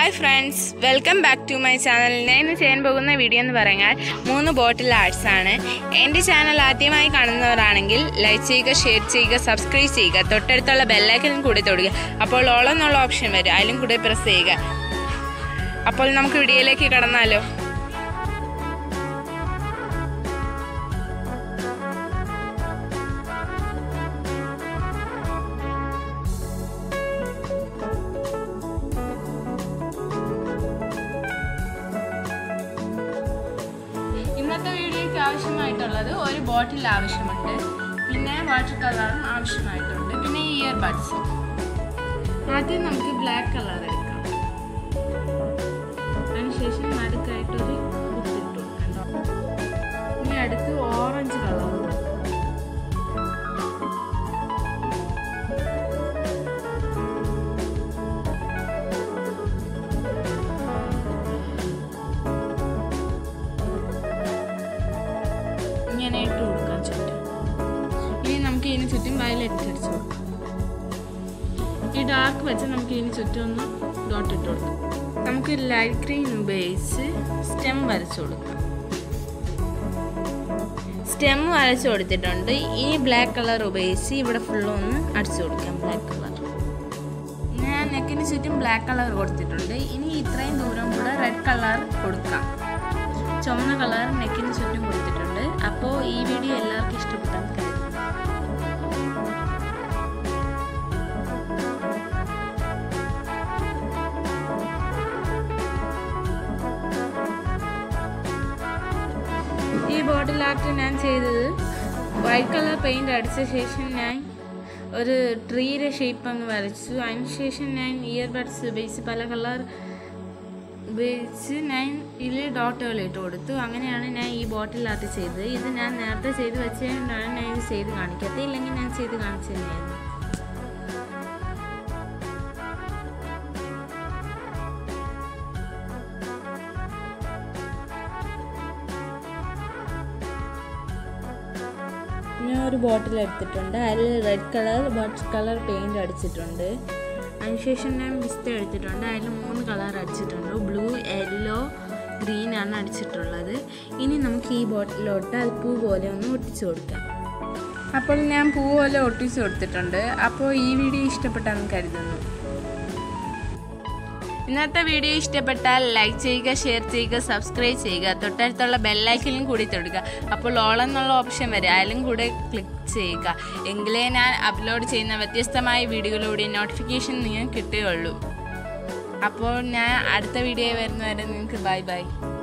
hi friends welcome back to my channel ഞാൻ ഇന്ന് ചെയ്യാൻ പോകുന്ന വീഡിയോ എന്ന് പറഞ്ഞാൽ മൂന്ന് ബോട്ടിൽ ആർട്സ് ആണ് എൻ്റെ ചാനൽ ആദ്യമായി കാണുന്നവരാണെങ്കിൽ ലൈക്ക് ചെയ്യുക ഷെയർ ചെയ്യുക സബ്സ്ക്രൈബ് ചെയ്യുക തൊട്ടടുത്തുള്ള ബെല്ലൈക്കനും കൂടി തൊടുക അപ്പോൾ ഓളം എന്നുള്ള ഓപ്ഷൻ വരും അതിലും കൂടി പ്രസ് ചെയ്യുക അപ്പോൾ നമുക്ക് വീഡിയോയിലേക്ക് കടന്നാലോ ഇന്നത്തെ വീഡിയോയ്ക്ക് ആവശ്യമായിട്ടുള്ളത് ഒരു ബോട്ടിൽ ആവശ്യമുണ്ട് പിന്നെ വാട്ടർ കളറും ആവശ്യമായിട്ടുണ്ട് പിന്നെ ഇയർ ബഡ്സും ആദ്യം നമുക്ക് ബ്ലാക്ക് കളർ എടുക്കാം അതിനുശേഷം നടുക്കായിട്ടൊരു ബുക്ക് ഇട്ടു കണ്ടോ ഇനി അടുത്ത് ഓറഞ്ച് കളർ ഇങ്ങനെ ഇട്ട് കൊടുക്കാം ചുറ്റും ഇനി നമുക്ക് ഇതിന് ചുറ്റും വയലറ്റ് അടിച്ചു കൊടുക്കാം ഈ ഡാർക്ക് വെച്ച് നമുക്ക് ഇതിന് ചുറ്റും ഒന്ന് ഡോട്ട് ഇട്ട് കൊടുക്കാം നമുക്ക് ലൈറ്റ് ഗ്രീൻ ഉപയോഗിച്ച് സ്റ്റെം വരച്ചു കൊടുക്കാം സ്റ്റെം വരച്ചു കൊടുത്തിട്ടുണ്ട് ഇനി ബ്ലാക്ക് കളർ ഉപയോഗിച്ച് ഇവിടെ ഫുള്ളും ഒന്ന് അടിച്ചു കൊടുക്കാം ബ്ലാക്ക് കളർ ഞാൻ നെക്കിന് ചുറ്റും ബ്ലാക്ക് കളർ കൊടുത്തിട്ടുണ്ട് ഇനി ഇത്രയും ദൂരം കൂടെ റെഡ് കളർ കൊടുക്കാം ചുവന്ന കളർ നെക്കിന് ചുറ്റും കൊടുത്തിട്ടുണ്ട് അപ്പോൾ ഈ വീഡിയോ എല്ലാവർക്കും ഇഷ്ടപ്പെട്ടെന്ന് കരുതുന്നു ഈ ബോട്ടിൽ ആർട്ട് ഞാൻ ചെയ്തത് വൈറ്റ് കളർ പെയിൻറ് അടിച്ച ശേഷം ഞാൻ ഒരു ട്രീയുടെ ഷേപ്പ് അങ്ങ് വരച്ചു അതിനുശേഷം ഞാൻ ഇയർ ബഡ്സ് ഉപയോഗിച്ച് പല കളർ ഉപയോഗിച്ച് ഞാൻ ഇതിൽ ഡോട്ടുകൾ ഇട്ട് കൊടുത്തു അങ്ങനെയാണ് ഞാൻ ഈ ബോട്ടിൽ ആർട്ട് ചെയ്തത് ഇത് ഞാൻ നേരത്തെ ചെയ്ത് വെച്ചതുകൊണ്ടാണ് ഞാൻ ഇത് ചെയ്ത് കാണിക്കാത്തത് ഇല്ലെങ്കിൽ ഞാൻ ചെയ്ത് കാണിച്ചു തന്നെയായിരുന്നു ഞാൻ ഒരു ബോട്ടിൽ എടുത്തിട്ടുണ്ട് അതിൽ red colour white colour paint അടിച്ചിട്ടുണ്ട് അതിനുശേഷം ഞാൻ വിസ്ത എടുത്തിട്ടുണ്ട് അതിൽ മൂന്ന് കളർ അടിച്ചിട്ടുണ്ട് ബ്ലൂ യെല്ലോ ഗ്രീൻ ആണ് അടിച്ചിട്ടുള്ളത് ഇനി നമുക്ക് ഈ ബോട്ടിലോട്ട് അത് പൂ പോലെ ഒന്ന് ഒട്ടിച്ചു കൊടുക്കാം അപ്പോൾ ഞാൻ പൂ പോലെ ഒട്ടിച്ചു കൊടുത്തിട്ടുണ്ട് അപ്പോൾ ഈ വീഡിയോ ഇഷ്ടപ്പെട്ടാന്ന് കരുതുന്നു ഇന്നത്തെ വീഡിയോ ഇഷ്ടപ്പെട്ടാൽ ലൈക്ക് ചെയ്യുക ഷെയർ ചെയ്യുക സബ്സ്ക്രൈബ് ചെയ്യുക തൊട്ടടുത്തുള്ള ബെല്ലൈക്കനും കൂടി തൊടുക അപ്പോൾ ഓൾ എന്നുള്ള ഓപ്ഷൻ വരും അതിലും കൂടെ ക്ലിക്ക് ചെയ്യുക എങ്കിലേ ഞാൻ അപ്ലോഡ് ചെയ്യുന്ന വ്യത്യസ്തമായ വീഡിയോയിലൂടെ നോട്ടിഫിക്കേഷൻ നിങ്ങൾക്ക് കിട്ടുകയുള്ളൂ അപ്പോൾ ഞാൻ അടുത്ത വീഡിയോ വരുന്നവരെ നിങ്ങൾക്ക് ബൈ ബൈ